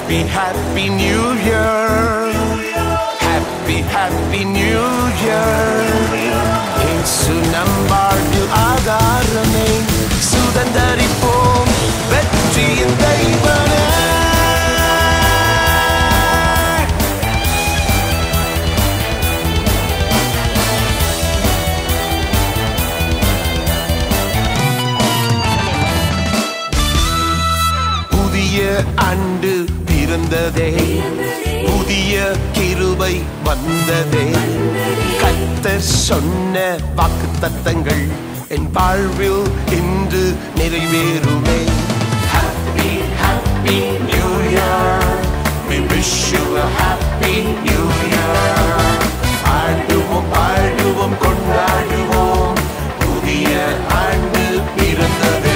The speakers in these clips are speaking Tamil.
Happy, happy new year. Happy, happy new year. இயேசு நம்மாழ்வில் ஆதாரமே சுதந்தரிப்போம் வெற்றியின் தெய்வனே புதிய ஆண்டு பிறந்ததே புதிய கிருபை வந்ததே கத்தர் சொன்ன வாக்கு தத்தங்கள் என் வாழ்வில் இன்று நிறைவேறுமே Happy, happy new year. We wish you a happy new year. ஆடுவோம் பாடுவோம் கொண்டாடுவோம் புதிய ஆண்டு பிறந்ததே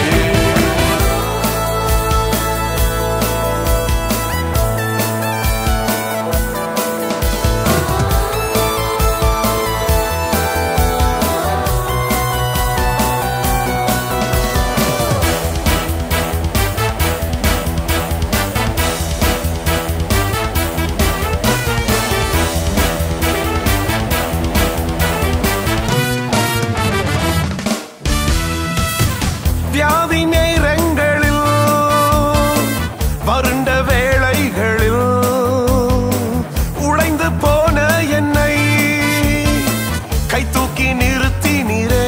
வியாதி நேரங்களில் வருண்ட வேளைகளில் உடைந்து போன என்னை கை தூக்கி நிறுத்தினீரே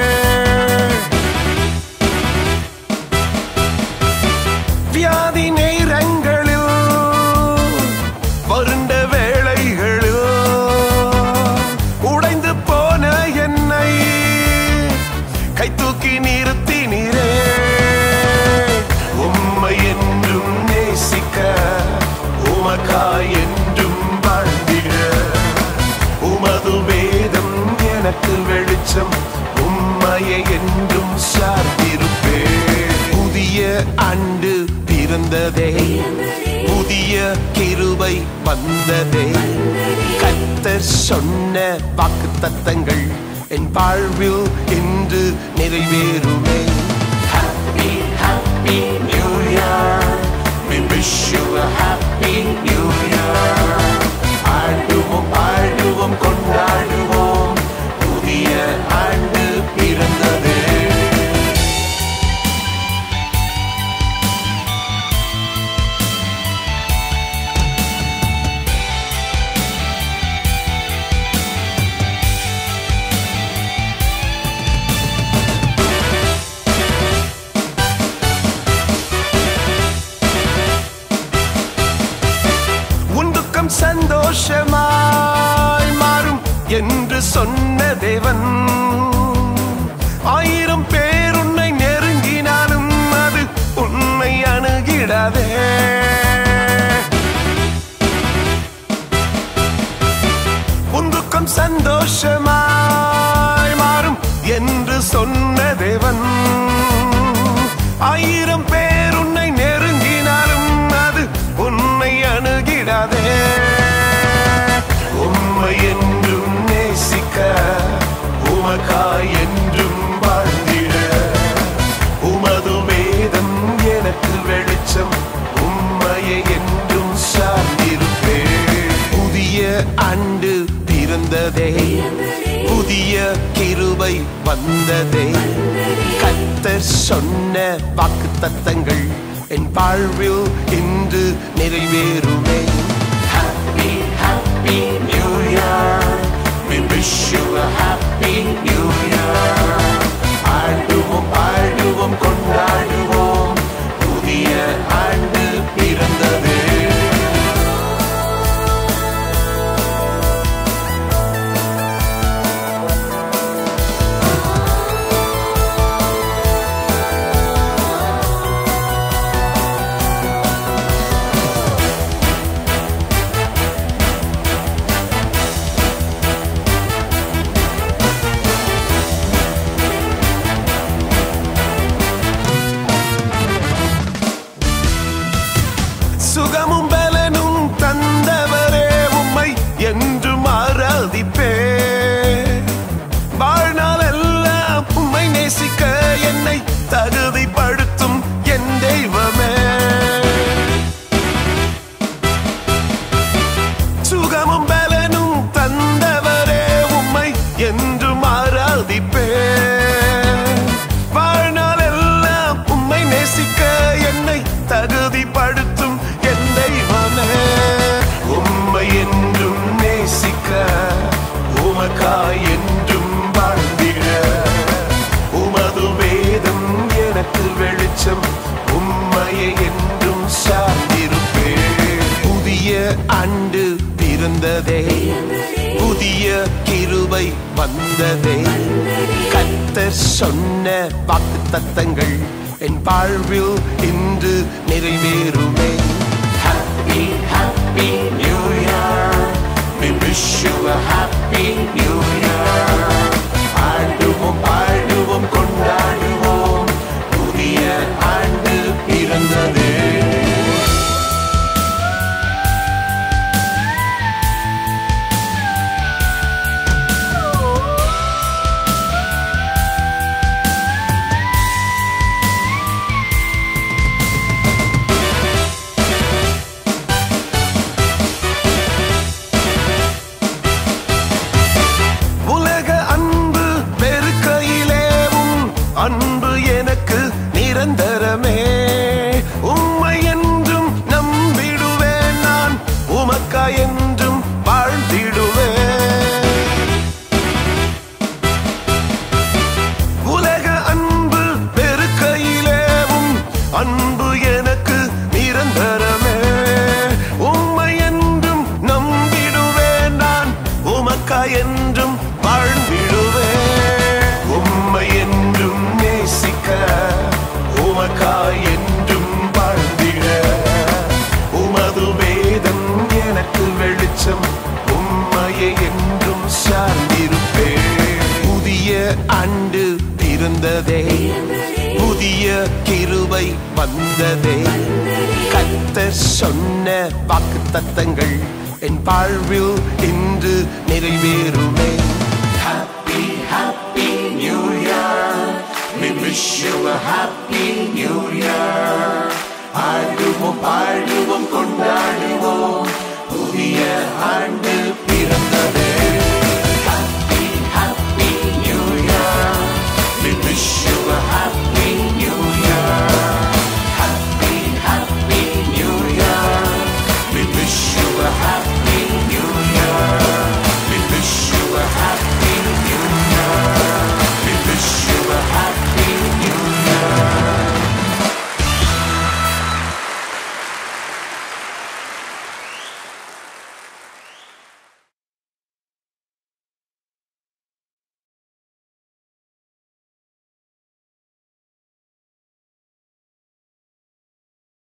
வியாதி நேரங்களில் வருண்ட வேளைகளில் உடைந்து போன என்னை கை தூக்கி நிறுத்தினீரே உம்மை என்றும் நேசிக்க உமக்காய் என்றும் வாழ்ந்திட உமது வேதம் எனக்கு வெளிச்சம் உம்மையை என்றும் சார்ந்திருப்பே புதிய ஆண்டு பிறந்ததே புதிய கிருபை வந்ததே கத்தர் சொன்ன வாக்கு தத்தங்கள் என் வாழ்வில் இன்று நிறைவேறுமே Happy, happy new year. We wish you a happy new year. ஆடுவோம் பாடுவோம் கொண்டாடுவோம் புதிய ஆண்டு பிறந்ததே உன் துக்கம் சந்தோஷமாய் மாறும் என்று சொன்ன தேவன் ஆயிரம் பேர் உன்னை நெருங்கினாலும் அது உன்னை அணுகிடாதே உன் துக்கம் சந்தோஷமாய் மாறும் என்று சொன்ன தேவன் ஆயிரம் பேர் உன்னை நெருங்கினாலும் அது உன்னை அணுகிடாதே உம்மை என்றும் நேசிக்க உமக்காய் என்றும் வாழ்ந்திட உமது வேதம் எனக்கு வெளிச்சம் உம்மையை என்றும் சார்ந்திருப்பே புதிய ஆண்டு பிறந்ததே புதிய கிருபை வந்ததே கத்தர் சொன்ன வாக்கு தத்தங்கள் என் வாழ்வில் இன்று நிறைவேறுமே Happy, happy new year. We wish you a happy new year. ஆடுவோம் பாடுவோம் கொண்டாடுவோம் புதிய ஆண்டு பிறந்ததே வந்ததே கத்தர் சொன்ன வாக்கு தத்தங்கள் என் வாழ்வில் இன்று நிறைவேறுமே happy happy new year we wish you a happy new year ஆடுவோம் பாடுவோம் கொண்டாடுவோம் புதிய ஆண்டு பிறந்ததே உலக அன்பு பெருக்கையிலேவும் அன்பு எனக்கு நிரந்தரமே உம்மை என்றும் நம்பிடுவேன் நான் உமக்கா என்றும் வாழ்ந்திடுவேன் உலக அன்பு பெருக்கையிலேவும் அன்பு எனக்கு நிரந்தரமே உம்மை என்றும் நம்பிடுவேன் நான் உமக்கா என்றும் வாழ்ந்திடுவேன் உம்மை என்றும் நேசிக்க உமக்கா என்றும் வாழ்ந்திட உமது வேதம் எனக்கு வெளிச்சம் உம்மையை என்றும் சார்ந்திருப்பேன் புதிய ஆண்டு பிறந்ததே புதிய கிருபை வந்ததே கத்தர் சொன்ன வாக்கு தத்தங்கள் என் வாழ்வில் இன்று நிறைவேறுமே happy happy new year we wish you a happy new year ஆடுவோம் பாடுவோம் கொண்டாடுவோம்